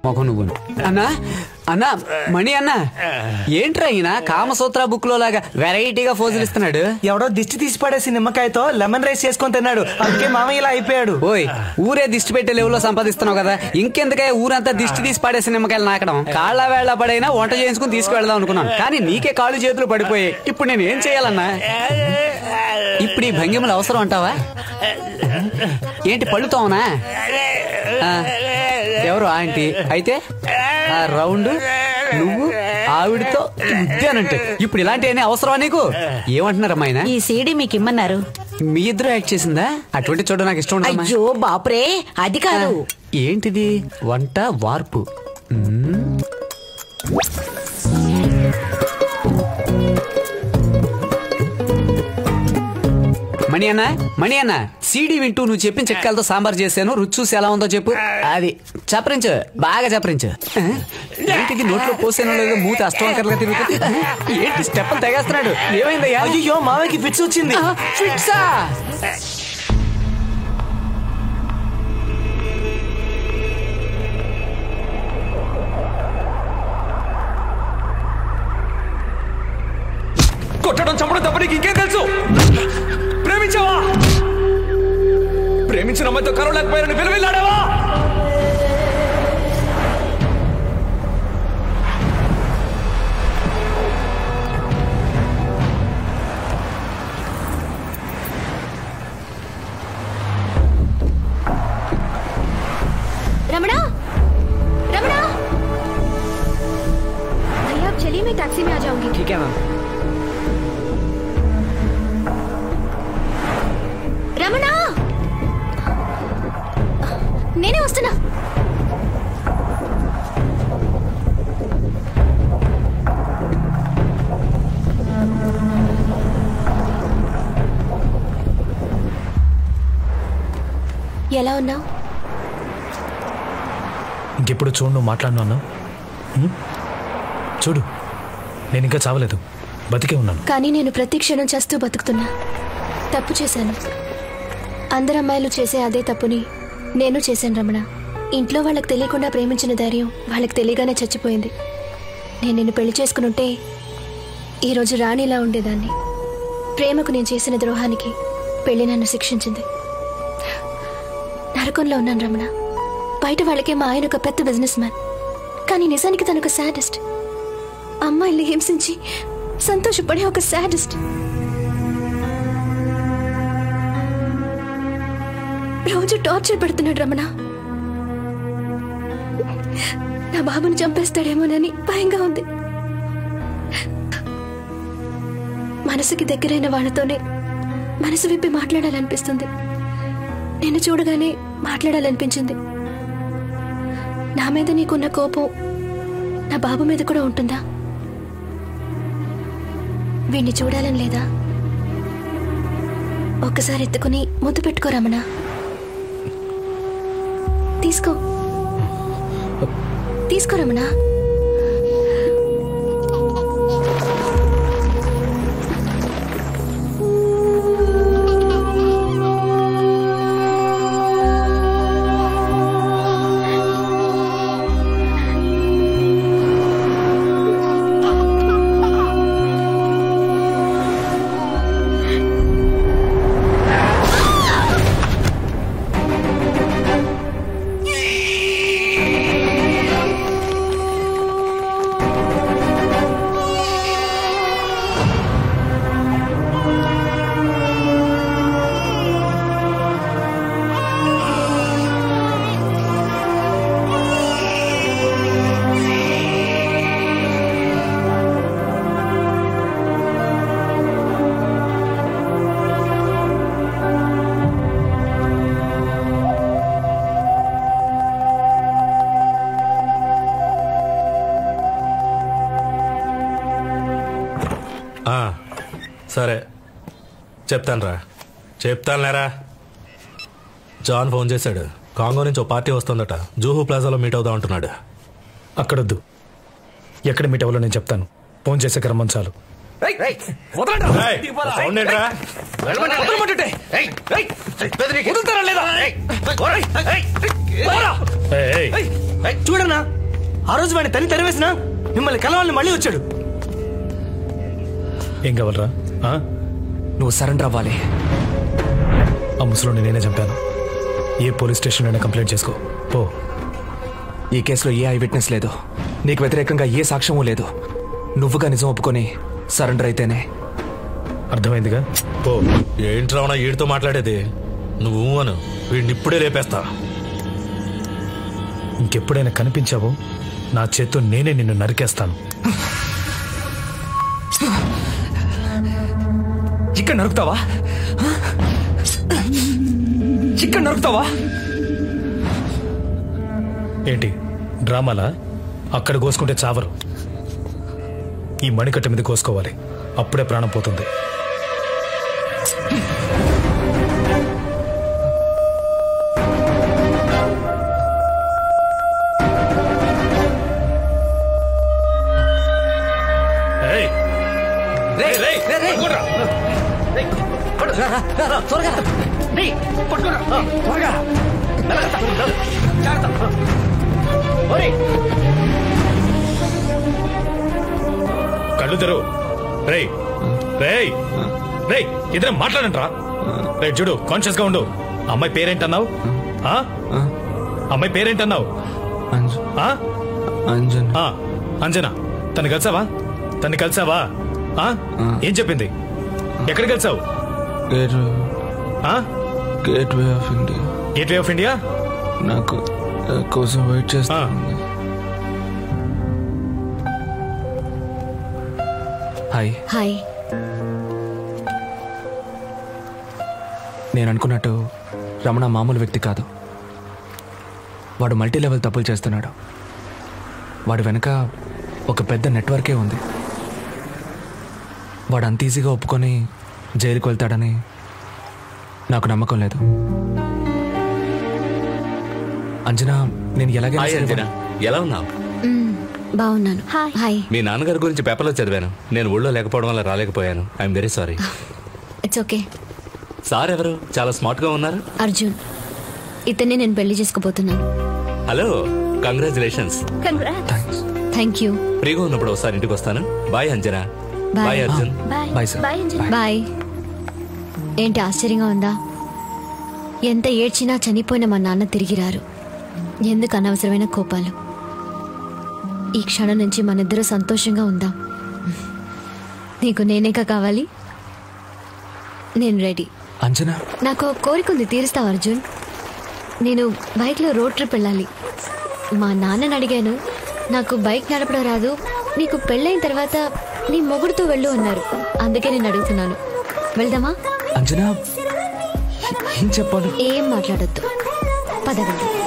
మొఖం నువ్వు అన్నా అన్నా మణి అన్నా ఏంట్రా ఈయన కామసూత్ర బుక్ లో లాగా వెరైటీగా ఫోజులు ఇస్తున్నాడు ఎవడో దిష్టి తీసి పడేసి నిమ్మకాయతో లెమన్ రైస్ చేసుకొని తిన్నాడు అందుకే మామయ్య ఇలా అయిపోయాడు ఓయ్ ఊరే దిష్టి పెట్టే లెవెల్లో సంపాదిస్తున్నావు కదా ఇంకెందుకే ఊరంతా దిష్టి తీసి పడేసి నిమ్మకాయలు నాకడం కాళ్ళ వేళ పడైనా వంట చేయించుకుని తీసుకువెళ్దాం అనుకున్నాను కానీ నీకే కాళ్ళు చేతులు పడిపోయాయి ఇప్పుడు నేను ఏం చేయాలన్నా ఇప్పుడు ఈ భంగిమలు అవసరం అంటావా ఏంటి పళ్ళుతోనా ఆ, ఎవరు ఆంటీ అయితే ఆ రౌండ్ నువ్వు ఆవిడతో ఉద్యానంటే ఇప్పుడు ఇలాంటివన్నీ అవసరమా నీకు ఏమంటున్నారమ్మా ఆయన ఈ సీడీ మీకు ఇమ్మన్నారు మీ ఇద్దరు యాక్ట్ చేసిందా అటువంటి చూడ నాకు ఇష్టం ఉండదమ్మా అయ్యో బాపురే అది కాదు ఏంటిది వంట వార్పు మ్మ్. మణి అన్న మణి అన్న సీడీ వింటూ నువ్వు చెప్పిన చిట్కాలతో సాంబార్ చేశాను రుచి చూసి ఎలా ఉందో చెప్పు అది చప్పరించు బాగా చప్పరించు ఆ? ఏంటిది నోట్లో పోసానో లేదో మూత అష్టవంకర్లుగా తిరుగుతుంది ఏంటి స్టెప్ తెగేస్తున్నాడు ఏమైందయ్యా అయ్యో మామయ్యకి ఫిట్స్ వచ్చింది ఆ, ఫిట్సా కొట్టడం చంపడం తప్ప నీకు ఇంకేం తెలుసు ప్రేమించావా ప్రేమించిన అమ్మాయితో కలవలేకపోయారని విలువెళ్ళాడావా रमणा रमणा भैया आप चलिए मैं टैक्सी में आ जाऊंगी ठीक है मैम రమణ నేనే వస్తున్నా ఎలా ఉన్నావు ఇంకెప్పుడు చూడు నువ్వు మాట్లాడినాను చూడు నేను ఇంకా చావలేదు బతికే ఉన్నాను కానీ నేను ప్రతి క్షణం చేస్తూ బతుకుతున్నా తప్పు చేశాను అందరు అమ్మాయిలు చేసే అదే తప్పుని నేను చేశాను రమణ ఇంట్లో వాళ్ళకి తెలియకుండా ప్రేమించిన ధైర్యం వాళ్ళకి తెలియగానే చచ్చిపోయింది నేను నిన్ను పెళ్లి చేసుకునుంటే ఈరోజు రాణిలా ఉండేదాన్ని ప్రేమకు నేను చేసిన ద్రోహానికి పెళ్లి నన్ను శిక్షించింది నరకంలో ఉన్నాను రమణ బయట వాళ్ళకే మా ఆయన ఒక పెద్ద బిజినెస్ మ్యాన్ కానీ నిజానికి తను ఒక సాడెస్ట్ అమ్మాయిల్ని హింసించి సంతోషపడే ఒక సాడెస్ట్ రోజు టార్చర్ పెడుతున్నాడు రమణ నా బాబుని చంపేస్తాడేమోనని భయంగా ఉంది మనసుకి దగ్గరైన వాళ్ళతోనే మనసు విప్పి మాట్లాడాలనిపిస్తుంది నిన్ను చూడగానే మాట్లాడాలనిపించింది నా మీద నీకున్న కోపం నా బాబు మీద కూడా ఉంటుందా వీణ్ణి చూడాలని లేదా ఒక్కసారి ఎత్తుకుని ముద్దు పెట్టుకో రమణ తీసుకో తీసుకో రమణ ఆ, సరే చెప్తానురా చెప్తానులేరా జాన్ ఫోన్ చేశాడు కాంగో నుంచి ఓ పార్టీ వస్తుందట జూహు ప్లాజాలో మీట్ అవుదాం అంటున్నాడు అక్కడొద్దు ఎక్కడ మీట్ అవ్వాలో నేను చెప్తాను ఫోన్ చేసే క్రమం చాలు ఏయ్, సౌండ్ ఏంట్రా? ఏయ్, ఏయ్, చూడన్నా ఆ రోజు వాడిని తని తెరవేసినా మిమ్మల్ని కలవాలని మళ్ళీ వచ్చాడు ఏం కావాలరా ఆ? నువ్వు సరెండర్ అవ్వాలి ఆ ముసలోని నేనే చంపాను ఏ పోలీస్ స్టేషన్ అయినా కంప్లైంట్ చేసుకో పో ఈ కేసులో ఏ ఐ విట్నెస్ లేదు నీకు వ్యతిరేకంగా ఏ సాక్ష్యమూ లేదు నువ్వుగా నిజం ఒప్పుకొని సరెండర్ అయితేనే అర్థమైందిగా పో ఏంట్రా ఉన్నా వీడితో మాట్లాడేది నువ్వు అను వీడిని ఇప్పుడే లేపేస్తా ఇంకెప్పుడైనా కనిపించావో నా చేత్తో నేనే నిన్ను నరికేస్తాను ఇక్కడ నరుకుతావా ఇక్కడ నరుకుతావా ఏంటి డ్రామాలా అక్కడ కోసుకుంటే చావరు ఈ మణికట్ట మీద కోసుకోవాలి అప్పుడే ప్రాణం పోతుంది ఏయ్, కళ్ళు తెరు రేయ్ రేయ్ రేయ్ ఇద్దరం మాట్లాడంట్రా రే చూడు కాన్షియస్ గా ఉండు అమ్మాయి పేరేంటన్నావు ఆ? అమ్మాయి పేరేంటన్నావు ఆ? అంజన్ ఆ, అంజనా తను కలిసావా తను కలిసావా ఆ? ఏం చెప్పింది ఎక్కడ కలిసావు గేట్ ఆ? Gateway of India gateway of India నాకు కోసం వెయిట్ చేస్తుంది. హాయ్ హాయ్ నేను అనుకున్నట్టు రమణ మామూలు వ్యక్తి కాదు వాడు మల్టీ లెవెల్ తప్పులు చేస్తున్నాడు వాడి వెనక ఒక పెద్ద నెట్వర్కే ఉంది వాడు అంత ఈజీగా ఒప్పుకొని జైలుకి వెళ్తాడని నాకు నమ్మకం లేదు అంజనా నేను ఎలాగే హాయ్ అంజనా ఎలా ఉన్నావు బాగున్నాను హాయ్ మీ నాన్నగారి గురించి పేపర్లో చదివాను నేను ఊళ్ళో లేకపోవడం వల్ల రాలేకపోయాను I'm very sorry it's okay sir ఎవరు చాలా స్మార్ట్ గా ఉన్నారు అర్జున్ ఇతన్ని నేను పెళ్లి చేసుకోబోతున్నాను hello congratulations thanks thank you ఫ్రీగా ఉన్నప్పుడు ఒకసారి ఇంటికి వస్తాను bye Anjana Bye. Bye Arjun bye sir bye ఏంటి ఆశ్చర్యంగా ఉందా ఎంత ఏడ్చినా చనిపోయిన మా నాన్న తిరిగి రారు ఎందుకు అనవసరమైన కోపాలు ఈ క్షణం నుంచి మనిద్దరూ సంతోషంగా ఉందాం నీకు నేనేగా కావాలి నేను రెడీ అంజనా నాకు ఒక కోరిక ఉంది తీరుస్తావు అర్జున్ నేను బైక్లో రోడ్ ట్రిప్ వెళ్ళాలి మా నాన్నని అడిగాను నాకు బైక్ నడపడం రాదు నీకు పెళ్ళైన తర్వాత నీ మొగుడుతో వెళ్ళు అన్నారు అందుకే నేను అడుగుతున్నాను వెళ్దామా అంజనా ఏం చెప్పాలి ఏం మాట్లాడొద్దు పద వెళ్దాం